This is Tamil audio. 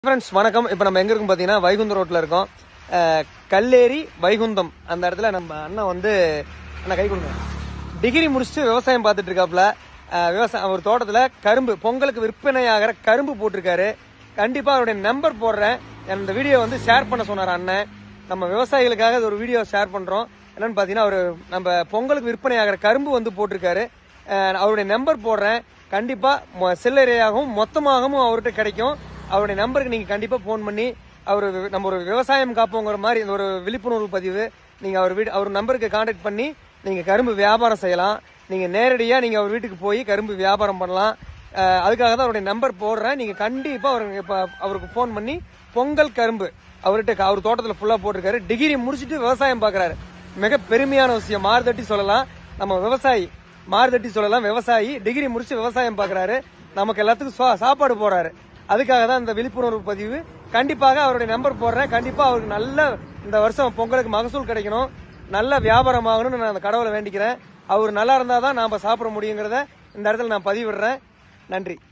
ஃப்ரெண்ட்ஸ் வணக்கம் இப்போ நம்ம எங்க இருக்கோம் பார்த்தீங்கன்னா வைகுந்த ரோட்ல இருக்கோம் அஹ், கல்லேரி வைகுந்தம் அந்த இடத்துல நம்ம அண்ணன் வந்து அண்ணா கை கொடுங்க டிகிரி முடிச்சுட்டு விவசாயம் பார்த்துட்டு இருக்காப்புல அஹ், விவசாயம் ஒரு தோட்டத்துல கரும்பு பொங்கலுக்கு விற்பனை ஆகிற கரும்பு போட்டிருக்காரு கண்டிப்பா அவருடைய நம்பர் போடுறேன் இந்த வீடியோ வந்து ஷேர் பண்ண சொன்னார் அண்ணன் நம்ம விவசாயிகளுக்காக இது ஒரு வீடியோ ஷேர் பண்றோம் என்னன்னு பாத்தீங்கன்னா அவர் நம்ம பொங்கலுக்கு விற்பனை ஆகிற கரும்பு வந்து போட்டிருக்காரு அஹ், அவருடைய நம்பர் போடுறேன் கண்டிப்பா மொ- சில்லறையாகவும் மொத்தமாகவும் அவர்கிட்ட கிடைக்கும் அவருடைய நம்பருக்கு நீங்க கண்டிப்பா ஃபோன் பண்ணி அவர் நம்ம ஒரு விவசாயம் காப்போங்கிற மாதிரி இந்த ஒரு விழிப்புணர்வு பதிவு நீங்க அவர் வீடு அவர் நம்பருக்கு கான்டாக்ட் பண்ணி நீங்க கரும்பு வியாபாரம் செய்யலாம் நீங்க நேரடியா நீங்க அவர் வீட்டுக்கு போய் கரும்பு வியாபாரம் பண்ணலாம் அஹ் அதுக்காக தான் அவருடைய நம்பர் போடுறேன் நீங்க கண்டிப்பா அவருக்கு இப்ப அவருக்கு ஃபோன் பண்ணி பொங்கல் கரும்பு அவர்கிட்ட அவர் தோட்டத்துல ஃபுல்லா போட்டிருக்காரு டிகிரி முடிச்சிட்டு விவசாயம் பாக்குறாரு மிக பெருமையான விஷயம் மார்தட்டி சொல்லலாம் நம்ம விவசாயி மார்தட்டி சொல்லலாம் விவசாயி டிகிரி முடிச்சு விவசாயம் பாக்குறாரு நமக்கு எல்லாத்துக்கும் சா- சாப்பாடு போறாரு அதுக்காக தான் இந்த விழிப்புணர்வு பதிவு கண்டிப்பாக அவருடைய நம்பர் போடுறேன் கண்டிப்பா அவருக்கு நல்ல இந்த வருஷம் பொங்கலுக்கு மகசூல் கிடைக்கணும் நல்ல வியாபாரம் ஆகணும்னு நான் அந்த கடவுளை வேண்டிக்கிறேன் அவர் நல்லா இருந்தாதான் நாம சாப்பிட முடியுங்கிறத இந்த இடத்துல நான் பதிவிடுறேன் நன்றி